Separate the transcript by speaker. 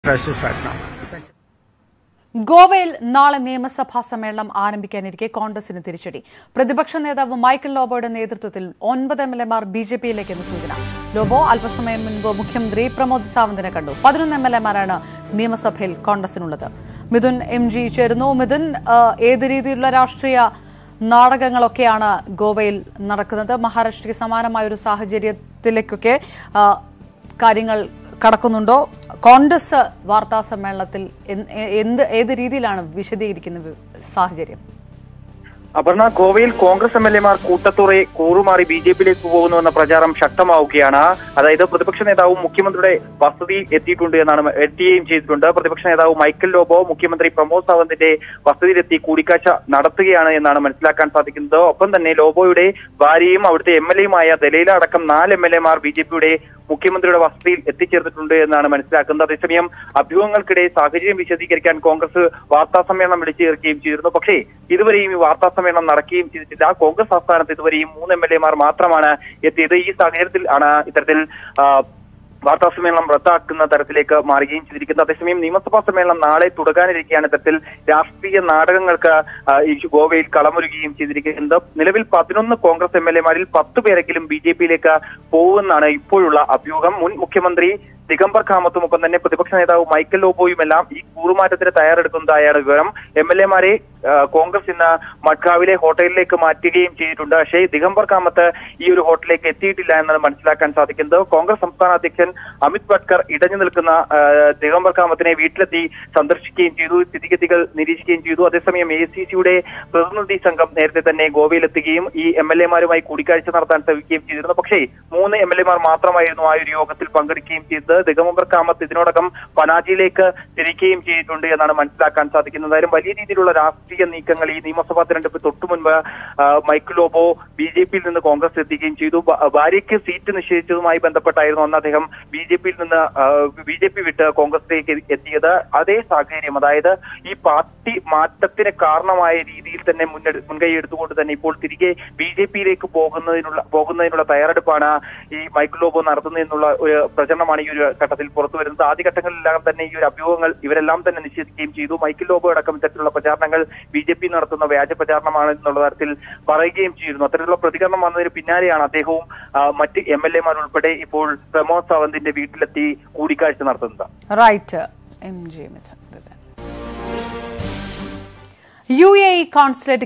Speaker 1: crisis right now.
Speaker 2: ഗോവയിൽ നാളെ നിയമസഭാ സമ്മേളനം ആരംഭിക്കാനിരിക്കെ കോൺഗ്രസിന് തിരിച്ചടി പ്രതിപക്ഷ നേതാവ് മൈക്കിൾ ലോബോയുടെ നേതൃത്വത്തിൽ ഒൻപത് എം എൽ എമാർ ബി ജെ പിയിലേക്കെന്ന് സൂചന ലോബോ അല്പസമയം മുൻപ് മുഖ്യമന്ത്രി പ്രമോദ് സാവന്തിനെ കണ്ടു പതിനൊന്ന് എം എൽ എമാരാണ് നിയമസഭയിൽ കോൺഗ്രസിനുള്ളത് മിഥുൻ എം ജി ചേരുന്നു മിഥുൻ ആ, ഏത് രീതിയിലുള്ള രാഷ്ട്രീയ നാടകങ്ങളൊക്കെയാണ് ഗോവയിൽ നടക്കുന്നത് മഹാരാഷ്ട്രയ്ക്ക് സമാനമായ ഒരു സാഹചര്യത്തിലേക്കൊക്കെ ആ, കാര്യങ്ങൾ കടക്കുന്നുണ്ടോ കോൺഗ്രസ് വാർത്താ സമ്മേളനത്തിൽ എന്ത് എന്ത് ഏത് രീതിയിലാണ് വിശദീകരിക്കുന്ന വി- സാഹചര്യം
Speaker 3: അപർണ ഗോവയിൽ കോൺഗ്രസ് എം എൽ എമാർ കൂട്ടത്തുറെ കൂറുമാറി ബി ജെ പിയിലേക്ക് പോകുന്നുവെന്ന പ്രചാരം ശക്തമാവുകയാണ് അതായത് പ്രതിപക്ഷ നേതാവും മുഖ്യമന്ത്രിയുടെ വസതിയിൽ എത്തിയിട്ടുണ്ട് എന്നാണ് എത്തുകയും ചെയ്തിട്ടുണ്ട് പ്രതിപക്ഷ നേതാവ് മൈക്കൽ ലോബോ മുഖ്യമന്ത്രി പ്രമോദ് സാവന്തിന്റെ വസതിയിലെത്തി കൂടിക്കാഴ്ച നടത്തുകയാണ് എന്നാണ് മനസ്സിലാക്കാൻ സാധിക്കുന്നത് ഒപ്പം തന്നെ ലോബോയുടെ ഭാര്യയും അവിടുത്തെ എം എൽ എയുമായ ദലീല അടക്കം നാല് എം എൽ എമാർ ബി ജെ പിയുടെ മുഖ്യമന്ത്രിയുടെ വസതിയിൽ എത്തിച്ചേർന്നിട്ടുണ്ട് എന്നാണ് മനസ്സിലാക്കുന്നത് അതേസമയം അഭ്യൂഹങ്ങൾക്കിടെ സാഹചര്യം വിശദീകരിക്കാൻ കോൺഗ്രസ് വാർത്താ സമ്മേളനം വിളിച്ചു ചേർക്കുകയും ചെയ്തിരുന്നു പക്ഷേ ഇതുവരെയും ഈ വാർത്താ സമ്മേളനം നടക്കുകയും ചെയ്തിട്ടില്ല കോൺഗ്രസ് ആസ്ഥാനത്ത് ഇതുവരെയും മൂന്ന് എം എൽ എമാർ മാത്രമാണ് എത്തിയത് ഈ സാഹചര്യത്തിൽ ആണ് ഇത്തരത്തിൽ ആ, വാർത്താ സമ്മേളനം റദ്ദാക്കുന്ന തരത്തിലേക്ക് മാറുകയും ചെയ്തിരിക്കുന്നത് അതേസമയം നിയമസഭാ സമ്മേളനം നാളെ തുടങ്ങാനിരിക്കെയാണ് ഇത്തരത്തിൽ രാഷ്ട്രീയ നാടകങ്ങൾക്ക് ആ, ഈ ഗോവയിൽ കളമൊരുകയും ചെയ്തിരിക്കുന്നത് നിലവിൽ പതിനൊന്ന് കോൺഗ്രസ് എം എൽ എമാരിൽ പത്ത് പേരെങ്കിലും ബി ജെ പിയിലേക്ക് പോകുമെന്നാണ് ഇപ്പോഴുള്ള അഭ്യൂഹം മുൻ മുഖ്യമന്ത്രി ദിഗംബർ കാമത്തും ഒപ്പം തന്നെ പ്രതിപക്ഷ നേതാവ് മൈക്കൽ ലോബോയുമെല്ലാം ഈ കൂറുമാറ്റത്തിന് തയ്യാറെടുക്കുന്നതായാണ് വിവരം എം എൽ എമാരെ കോൺഗ്രസ് ഇന്ന് മഡ്ഗാവിലെ ഹോട്ടലിലേക്ക് മാറ്റുകയും ചെയ്തിട്ടുണ്ട് പക്ഷേ ദിഗംബർ കാമത്ത് ഈ ഒരു ഹോട്ടലിലേക്ക് എത്തിയിട്ടില്ല എന്നാണ് മനസ്സിലാക്കാൻ സാധിക്കുന്നത് കോൺഗ്രസ് സംസ്ഥാന അധ്യക്ഷൻ അമിത് ഭട്കർ ഇടഞ്ഞു നിൽക്കുന്ന ആ, ദിഗംബർ കാമത്തിനെ വീട്ടിലെത്തി സന്ദർശിക്കുകയും ചെയ്തു സ്ഥിതിഗതികൾ നിരീക്ഷിക്കുകയും ചെയ്തു അതേസമയം എ സി സിയുടെ പ്രതിനിധി സംഘം നേരത്തെ തന്നെ ഗോവയിലെത്തുകയും ഈ എം എൽ എമാരുമായി കൂടിക്കാഴ്ച നടത്താൻ ശ്രമിക്കുകയും ചെയ്തിരുന്നു പക്ഷേ മൂന്ന് എം എൽ എമാർ മാത്രമായിരുന്നു ആ ഒരു യോഗത്തിൽ പങ്കെടുക്കുകയും ചെയ്തത് ദിഗംബർ കാമത്ത് ഇതിനോടകം പനാജിയിലേക്ക് തിരിക്കുകയും ചെയ്തിട്ടുണ്ട് എന്നാണ് മനസ്സിലാക്കാൻ സാധിക്കുന്നത് എന്തായാലും വലിയ രീതിയിലുള്ള രാഷ്ട്രീയ നീക്കങ്ങൾ ഈ നിയമസഭാ തെരഞ്ഞെടുപ്പ് തൊട്ടു മുൻപ് ആ, മൈക്കിൾ ലോബോ ബി ജെ പിയിൽ നിന്ന് കോൺഗ്രസ് എത്തിക്കുകയും ചെയ്തു ഭ- ഭാര്യയ്ക്ക് സീറ്റ് നിഷേധിച്ചതുമായി ബന്ധപ്പെട്ടായിരുന്നു അന്ന് അദ്ദേഹം ബി ജെ പിയിൽ നിന്ന് ബി ജെ പി വിട്ട് കോൺഗ്രസിലേക്ക് എത്തിയത് അതേ സാഹചര്യം അതായത് ഈ പാർട്ടി മാറ്റത്തിന് കാരണമായ രീതിയിൽ തന്നെ മുന്നെടു മുൻകൈ എടുത്തുകൊണ്ട് തന്നെ ഇപ്പോൾ തിരികെ ബി ജെ പിയിലേക്ക് പോകുന്നതിനുള്ള പോകുന്നതിനുള്ള തയ്യാറെടുപ്പാണ് ഈ മൈക്കിൾ ലോബോ നടത്തുന്നതെന്നുള്ള ഒരു പ്രചരണമാണ് ഈ ഒരു ഘട്ടത്തിൽ പുറത്തു വരുന്നത് ആദ്യഘട്ടങ്ങളിലെല്ലാം തന്നെ ഈ ഒരു അഭ്യൂഹങ്ങൾ ഇവരെല്ലാം തന്നെ നിഷേധിക്കുകയും ചെയ്തു മൈക്കിൾ ലോബോ അടക്കം ഇത്തരത്തിലുള്ള പ്രചാരണങ്ങൾ ബി ജെ പി നടത്തുന്ന വ്യാജ പ്രചാരണമാണ് എന്നുള്ള തരത്തിൽ പറയുകയും ചെയ്തിരുന്നു അത്തരത്തിലുള്ള പ്രതികരണം വന്നതിന് പിന്നാലെയാണ് അദ്ദേഹവും ആ, മറ്റ് എം എൽ എമാർ ഉൾപ്പെടെ ഇപ്പോൾ പ്രമോദ് സാവന്തിന്റെ വീട്ടിലെത്തി കൂടിക്കാഴ്ച നടത്തുന്നത്
Speaker 2: right M G Mithun U A E consulate